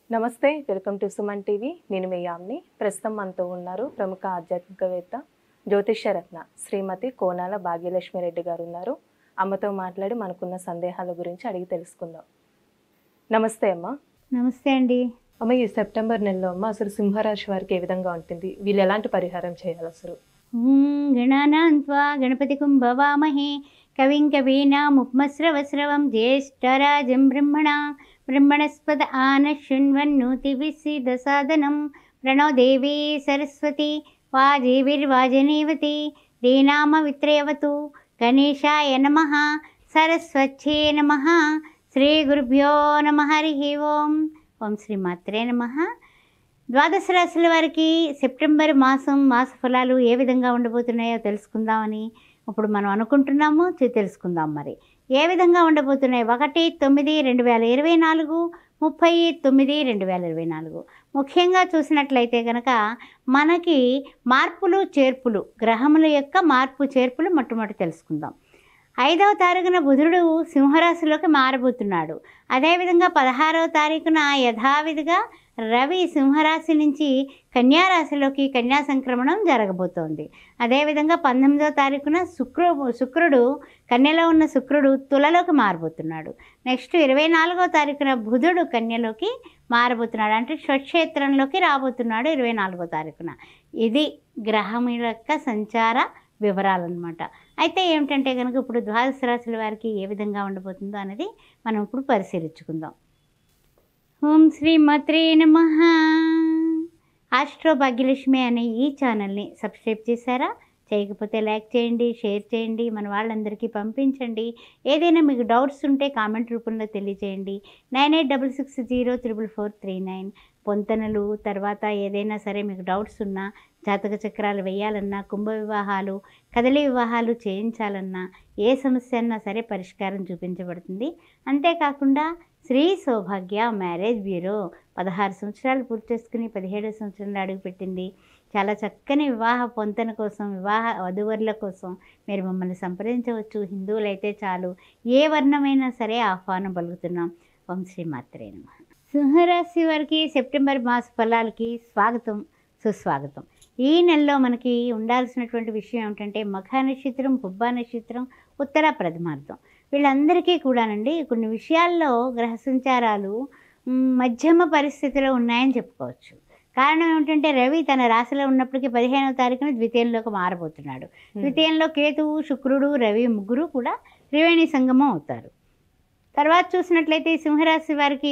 నమస్తే welcome to Suman TV నేను మీ యామ్ని ప్రస్తుతం మనతో ఉన్నారు ప్రముఖ ఆధ్యాత్మికవేత్త జ్యోతిష్య రత్న శ్రీమతి కోనాల భాగ్యలక్ష్మి రెడ్డి గారు ఉన్నారు అమ్మతో మాట్లాడి మనకున్న సందేహాల గురించి అడిగి తెలుసుకుందాం నమస్తే అమ్మ నమస్తే అండి అమ్మ ఈ సెప్టెంబర్ నెలలో అమ్మ అసలు సింహరాశి వారికి ఏ విధంగా ఉంటుంది వీళ్ళు ఎలాంటి పరిహారం చేయాలి అసలు ఓం గణానాం త్వా గణపతికుం భవామహే కవిం కవీనాముపమస్రవస్రవం జ్యేష్ఠరాజం బ్రహ్మణ బ్రహ్మణస్పద ఆన శృణ్వన్నోతిభిస్సిద సాదనం ప్రణో దేవీ సరస్వతి వాజీవిర్వాజనీవతి దీనామ విత్రయవతు గణేశాయ నమ సరస్వచ్చే నమ శ్రీ గురుభ్యో నమ హరి ఓం ఓం శ్రీ మాత్రే నమ ద్వాదశ రాశుల వారికి సెప్టెంబర్ మాసం మాస ఫలాలు ఏ విధంగా ఉండబోతున్నాయో తెలుసుకుందామని ఇప్పుడు మనం అనుకుంటున్నాము చే- తెలుసుకుందాం మరి ఏ విధంగా ఉండబోతున్నాయి ఒకటి తొమ్మిది రెండు వేల ఇరవై నాలుగు ముప్పై తొమ్మిది రెండు వేల ఇరవై నాలుగు ముఖ్యంగా చూసినట్లయితే కనుక మనకి మార్పులు చేర్పులు గ్రహముల యొక్క మార్పు చేర్పులు మొట్టమొదటి తెలుసుకుందాం ఐదవ తారీఖున బుధుడు సింహరాశిలోకి మారబోతున్నాడు అదేవిధంగా పదహారవ తారీఖున యథావిధిగా రవి సింహరాశి నుంచి కన్యారాశిలోకి కన్యా సంక్రమణం జరగబోతోంది అదేవిధంగా పంతొమ్మిదవ తారీఖున శుక్రు శుక్రుడు కన్యలో ఉన్న శుక్రుడు తులలోకి మారబోతున్నాడు నెక్స్ట్ ఇరవై నాలుగవ తారీఖున బుధుడు కన్యలోకి మారబోతున్నాడు అంటే స్వక్షేత్రంలోకి రాబోతున్నాడు ఇరవై నాలుగో తారీఖున ఇది గ్రహముల యొక్క సంచార వివరాలన్నమాట అయితే ఏమిటంటే కనుక ఇప్పుడు ద్వాదశ రాశుల వారికి ఏ విధంగా ఉండబోతుందో అనేది మనం ఇప్పుడు పరిశీలించుకుందాం ఓం శ్రీ మాత్రే నమ ఆస్ట్రో భాగ్యలక్ష్మి అనే ఈ ఛానల్ని సబ్స్క్రైబ్ చేశారా చేయకపోతే లైక్ చేయండి షేర్ చేయండి మన వాళ్ళందరికీ పంపించండి ఏదైనా మీకు డౌట్స్ ఉంటే కామెంట్ రూపంలో తెలియచేయండి nine eight double six zero triple four three nine పొంతనలు తర్వాత ఏదైనా సరే మీకు డౌట్స్ ఉన్నా జాతక చక్రాలు వేయాలన్నా కుంభ వివాహాలు కదలి వివాహాలు చేయించాలన్నా ఏ సమస్య అన్నా సరే పరిష్కారం చూపించబడుతుంది అంతేకాకుండా శ్రీ సౌభాగ్య మ్యారేజ్ బ్యూరో పదహారు సంవత్సరాలు పూర్తి చేసుకుని పదిహేడో సంవత్సరంలో అడుగుపెట్టింది చాలా చక్కని వివాహ పొంతన కోసం వివాహ వధువరుల కోసం మీరు మమ్మల్ని సంప్రదించవచ్చు హిందువులైతే చాలు ఏ వర్ణమైనా సరే ఆహ్వానం పలుకుతున్నాం ఓం శ్రీ మాత్రే నమః సింహరాశి వారికి సెప్టెంబర్ మాస ఫలాలకి స్వాగతం సుస్వాగతం ఈ నెలలో మనకి ఉండాల్సినటువంటి విషయం ఏమిటంటే మఖ నక్షత్రం పుబ్బా నక్షత్రం ఉత్తర ప్రథమార్థం వీళ్ళందరికీ కూడానండి కొన్ని విషయాల్లో గ్రహ సంచారాలు మ్, మధ్యమ పరిస్థితిలో ఉన్నాయని చెప్పుకోవచ్చు కారణం ఏమిటంటే రవి తన రాశిలో ఉన్నప్పటికీ పదిహేనవ తారీఖున ద్వితీయంలోకి మారబోతున్నాడు ద్వితీయంలో కేతువు శుక్రుడు రవి ముగ్గురు కూడా త్రివేణి సంగమం అవుతారు తర్వాత చూసినట్లయితే ఈ సింహరాశి వారికి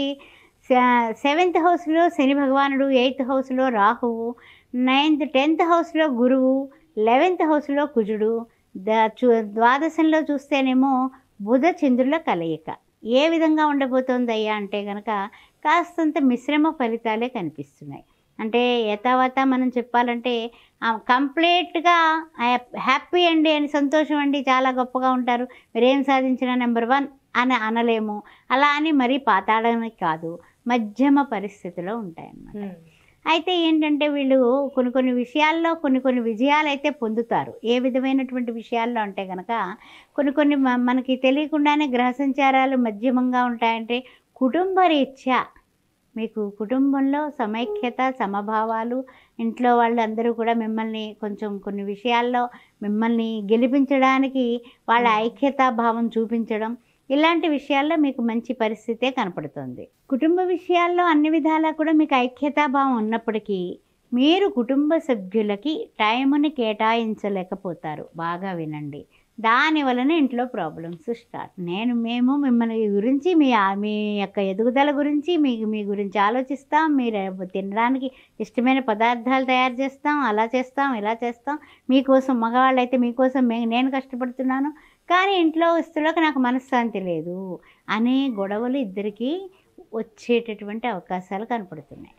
సెవెంత్ హౌస్లో శని భగవానుడు ఎయిత్ హౌస్లో రాహువు నైన్త్ టెన్త్ హౌస్లో గురువు లెవెన్త్ హౌస్లో కుజుడు ద చూ ద్వాదశంలో చూస్తేనేమో బుధ చంద్రుల కలయిక ఏ విధంగా ఉండబోతోంది అయ్యా అంటే కనుక కాస్తంత మిశ్రమ ఫలితాలే కనిపిస్తున్నాయి అంటే యథావత మనం చెప్పాలంటే ఆ, కంప్లీట్గా హ్యాపీ అండి అని సంతోషం అండి చాలా గొప్పగా ఉంటారు మీరేం సాధించిన నెంబర్ వన్ అని అనలేము అలా అని మరీ పాతాడడానికి కాదు మధ్యమ పరిస్థితిలో ఉంటాయన్నమాట అయితే ఏంటంటే వీళ్ళు కొన్ని కొన్ని విషయాల్లో కొన్ని కొన్ని విజయాలు అయితే పొందుతారు ఏ విధమైనటువంటి విషయాల్లో అంటే కనుక కొన్ని కొన్ని మ- మనకి తెలియకుండానే గ్రహ సంచారాలు మధ్యమంగా ఉంటాయంటే కుటుంబ రీత్యా మీకు కుటుంబంలో సమైక్యత సమభావాలు ఇంట్లో వాళ్ళందరూ కూడా మిమ్మల్ని కొంచెం కొన్ని విషయాల్లో మిమ్మల్ని గెలిపించడానికి వాళ్ళ ఐక్యతా భావం చూపించడం ఇలాంటి విషయాల్లో మీకు మంచి పరిస్థితే కనపడుతుంది కుటుంబ విషయాల్లో అన్ని విధాలా కూడా మీకు ఐక్యతాభావం ఉన్నప్పటికీ మీరు కుటుంబ సభ్యులకి టైంని కేటాయించలేకపోతారు బాగా వినండి దాని వలన ఇంట్లో ప్రాబ్లమ్స్ స్టార్ట్ నేను మేము మిమ్మల్ని గురించి మీ మీ యొక్క ఎదుగుదల గురించి మీ మీ గురించి ఆలోచిస్తాం మీరు తినడానికి ఇష్టమైన పదార్థాలు తయారు చేస్తాం అలా చేస్తాం ఇలా చేస్తాం మీకోసం మగవాళ్ళు అయితే మీకోసం మే నేను కష్టపడుతున్నాను కానీ ఇంట్లో వస్తువులకు నాకు మనశ్శాంతి లేదు అనే గొడవలు ఇద్దరికీ వచ్చేటటువంటి అవకాశాలు కనపడుతున్నాయి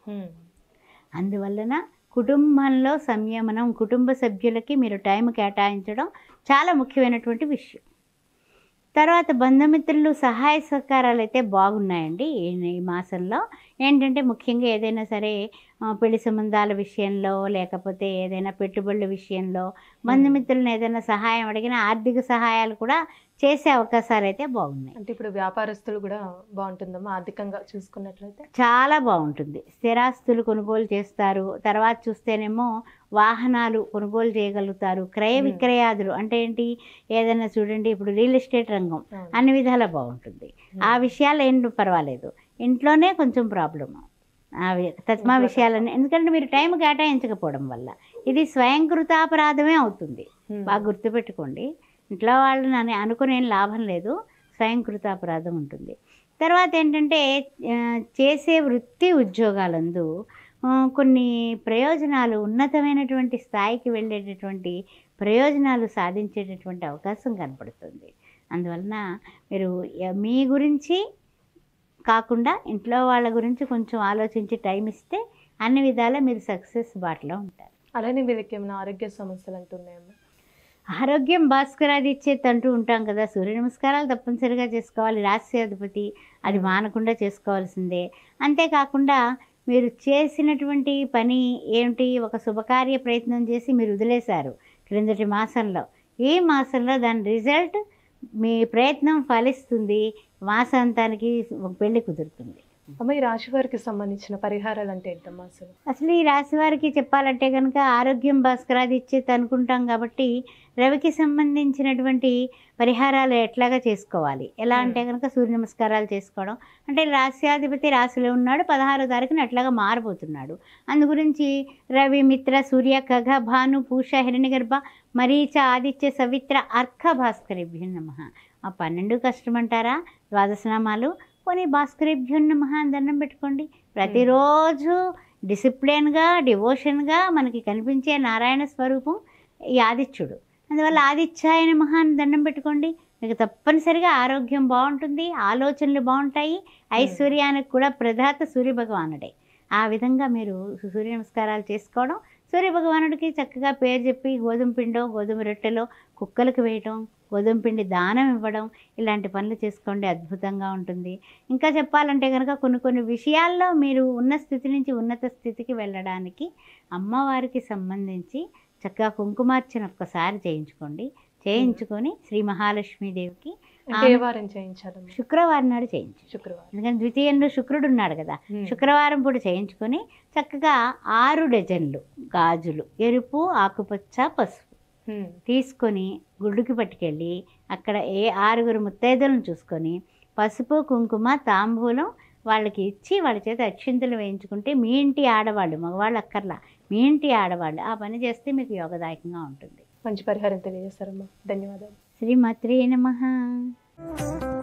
అందువలన కుటుంబంలో సంయమనం కుటుంబ సభ్యులకి మీరు టైం కేటాయించడం చాలా ముఖ్యమైనటువంటి విషయం తర్వాత బంధుమిత్రులు సహాయ సహకారాలు అయితే బాగున్నాయండి ఈ ఈ మాసంలో ఏంటంటే ముఖ్యంగా ఏదైనా సరే ఆ, పెళ్లి సంబంధాల విషయంలో లేకపోతే ఏదైనా పెట్టుబడుల విషయంలో బంధుమిత్రులను ఏదైనా సహాయం అడిగినా ఆర్థిక సహాయాలు కూడా చేసే అవకాశాలు అయితే బాగున్నాయి అంటే ఇప్పుడు వ్యాపారస్తులు కూడా బాగుంటుందమ్మా ఆర్థికంగా చూసుకున్నట్లయితే చాలా బాగుంటుంది స్థిరాస్తులు కొనుగోలు చేస్తారు తర్వాత చూస్తేనేమో వాహనాలు కొనుగోలు చేయగలుగుతారు క్రయ Hmm. విక్రయాదులు అంటే ఏంటి ఏదైనా చూడండి ఇప్పుడు రియల్ ఎస్టేట్ రంగం అవును. అన్ని విధాలా బాగుంటుంది ఆ విషయాలు ఏం పర్వాలేదు ఇంట్లోనే కొంచెం ప్రాబ్లము అవి తస్మా ఇంట్లో విషయాలన్నీ ఎందుకంటే మీరు టైం కేటాయించకపోవడం వల్ల ఇది స్వయంకృతాపరాధమే అవుతుంది ఉమ్. బాగా గుర్తుపెట్టుకోండి ఇంట్లో వాళ్ళని అని అనుకునే లాభం లేదు స్వయంకృతాపరాధం ఉంటుంది తర్వాత ఏంటంటే ఆ, చేసే వృత్తి ఉద్యోగాలందు ఆ, కొన్ని ప్రయోజనాలు ఉన్నతమైనటువంటి స్థాయికి వెళ్ళేటటువంటి ప్రయోజనాలు సాధించేటటువంటి అవకాశం కనపడుతుంది అందువలన మీరు ఎ- మీ గురించి కాకుండా ఇంట్లో వాళ్ళ గురించి కొంచెం ఆలోచించి టైం ఇస్తే అన్ని విధాలా మీరు సక్సెస్ బాటలో ఉంటారు అలానే వీళ్ళకి ఏమైనా ఆరోగ్య సమస్యలు అంటున్నాయమ్మా ఆరోగ్యం భాస్కరాది ఇచ్చేది అంటూ ఉంటాం కదా సూర్య నమస్కారాలు తప్పనిసరిగా చేసుకోవాలి రాశ్యాధిపతి అది మానకుండా చేసుకోవాల్సిందే అంతేకాకుండా మీరు చేసినటువంటి పని ఏమిటి ఒక శుభకార్య ప్రయత్నం చేసి మీరు వదిలేశారు క్రిందటి మాసంలో ఈ మాసంలో దాని రిజల్ట్ మీ ప్రయత్నం ఫలిస్తుంది మాసాంతానికి ఒక పెళ్లి కుదురుతుంది అమ్మ ఈ రాశి వారికి సంబంధించిన పరిహారాలు అంటే ఏంటమ్మా అసలు అసలు ఈ రాశి వారికి చెప్పాలంటే కనుక ఆరోగ్యం భాస్కరాది ఇచ్చేది అనుకుంటాం కాబట్టి రవికి సంబంధించినటువంటి పరిహారాలు ఎట్లాగా చేసుకోవాలి ఎలా అంటే కనుక సూర్య నమస్కారాలు చేసుకోవడం అంటే రాశ్యాధిపతి రాశిలో ఉన్నాడు పదహారో తారీఖున అట్లాగా మారబోతున్నాడు అందు గురించి రవి మిత్ర సూర్య ఖగ భాను పూష హిరణ్యగర్భ మరీచ ఆదిత్య సవిత్ర అర్క భాస్కరేభ్యం నమ ఆ పన్నెండు కష్టమంటారా ద్వాదశనామాలు పోనీ భాస్కరేభ్యం నమ అని దండం పెట్టుకోండి ప్రతిరోజు డిసిప్లిన్గా డివోషన్గా మనకి కనిపించే నారాయణ స్వరూపం ఈ ఆదిత్యుడు అందువల్ల ఆదిత్యాయ నమః అని దండం పెట్టుకోండి మీకు తప్పనిసరిగా ఆరోగ్యం బాగుంటుంది ఆలోచనలు బాగుంటాయి ఐశ్వర్యానికి కూడా ప్రధాత సూర్య భగవానుడే ఆ విధంగా మీరు సూర్య నమస్కారాలు చేసుకోవడం సూర్య భగవానుడికి చక్కగా పేరు చెప్పి గోధుమ పిండో గోధుమ రొట్టెలో కుక్కలకు వేయటం గోధుమ పిండి దానం ఇవ్వడం ఇలాంటి పనులు చేసుకోండి అద్భుతంగా ఉంటుంది ఇంకా చెప్పాలంటే కనుక కొన్ని కొన్ని విషయాల్లో మీరు ఉన్న స్థితి నుంచి ఉన్నత స్థితికి వెళ్ళడానికి అమ్మవారికి సంబంధించి చక్కగా కుంకుమార్చన ఒక్కసారి చేయించుకోండి చేయించుకొని శ్రీ మహాలక్ష్మీదేవికి అంటే ఏ వారం చేయించాలమ్మా శుక్రవారం నాడు చేయించు శుక్రవారం ఎందుకంటే ద్వితీయంలో శుక్రుడు ఉన్నాడు కదా ఉమ్. శుక్రవారం పూట చేయించుకొని చక్కగా ఆరు డజన్లు గాజులు ఎరుపు ఆకుపచ్చ పసుపు ఉమ్. తీసుకొని గుడ్డుకి పట్టుకెళ్ళి అక్కడ ఏ ఆరుగురు ముత్తైదులను చూసుకొని పసుపు కుంకుమ తాంబూలం వాళ్ళకి ఇచ్చి వాళ్ళ చేత అక్షింతలు వేయించుకుంటే మీ ఇంటి ఆడవాళ్ళు మగవాళ్ళు అక్కర్లా మీ ఇంటి ఆడవాళ్ళు ఆ పని చేస్తే మీకు యోగదాయకంగా ఉంటుంది మంచి పరిహారం తెలియజేస్తారమ్మా ధన్యవాదాలు శ్రీమాత్రే నమః